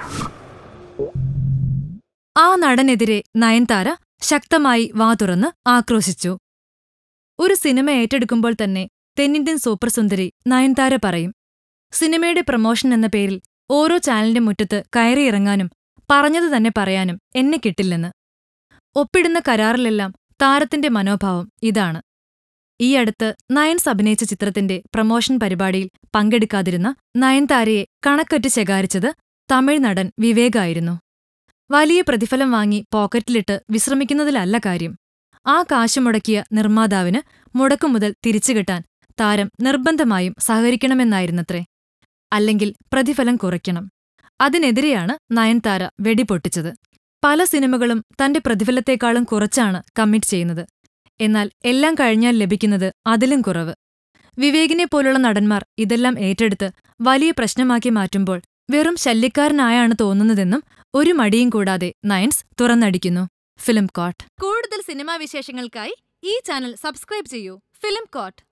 ആ നടനെതിരെ നയൻതാര ശക്തമായി വാ തുറന്ന് ആക്രോശിച്ചു ഒരു സിനിമ ഏറ്റെടുക്കുമ്പോൾ തന്നെ തെന്നിന്ത്യൻ സൂപ്പർ സുന്ദരി നയൻതാര പറയും സിനിമയുടെ പ്രമോഷൻ എന്ന പേരിൽ ഓരോ ചാനലിന്റെ മുറ്റത്ത് കയറിയിറങ്ങാനും പറഞ്ഞതു തന്നെ പറയാനും എന്നെ കിട്ടില്ലെന്ന് ഒപ്പിടുന്ന കരാറിലെല്ലാം താരത്തിന്റെ മനോഭാവം ഇതാണ് ഈയടുത്ത് നയൻസ് അഭിനയിച്ച ചിത്രത്തിന്റെ പ്രമോഷൻ പരിപാടിയിൽ പങ്കെടുക്കാതിരുന്ന നയൻതാരയെ കണക്കറ്റ് ശകാരിച്ചത് തമിഴ് നടൻ വിവേകായിരുന്നു വലിയ പ്രതിഫലം വാങ്ങി പോക്കറ്റിലിട്ട് വിശ്രമിക്കുന്നതിലല്ല കാര്യം ആ കാശു മുടക്കിയ നിർമ്മാതാവിന് മുടക്കുമുതൽ തിരിച്ചുകിട്ടാൻ താരം നിർബന്ധമായും സഹകരിക്കണമെന്നായിരുന്നത്രേ അല്ലെങ്കിൽ പ്രതിഫലം കുറയ്ക്കണം അതിനെതിരെയാണ് നയൻതാര വെടിപൊട്ടിച്ചത് പല സിനിമകളും തന്റെ പ്രതിഫലത്തേക്കാളും കുറച്ചാണ് കമ്മിറ്റ് ചെയ്യുന്നത് എന്നാൽ എല്ലാം കഴിഞ്ഞാൽ ലഭിക്കുന്നത് അതിലും കുറവ് വിവേകിനെ പോലുള്ള നടന്മാർ ഇതെല്ലാം ഏറ്റെടുത്ത് വലിയ പ്രശ്നമാക്കി മാറ്റുമ്പോൾ വെറും ശല്യക്കാരനായാണ് തോന്നുന്നതെന്നും ഒരു മടിയും കൂടാതെ നയൻസ് തുറന്നടിക്കുന്നു ഫിലിം കോട്ട് കൂടുതൽ സിനിമാ വിശേഷങ്ങൾക്കായി ഈ ചാനൽ സബ്സ്ക്രൈബ് ചെയ്യൂ ഫിലിം കോട്ട്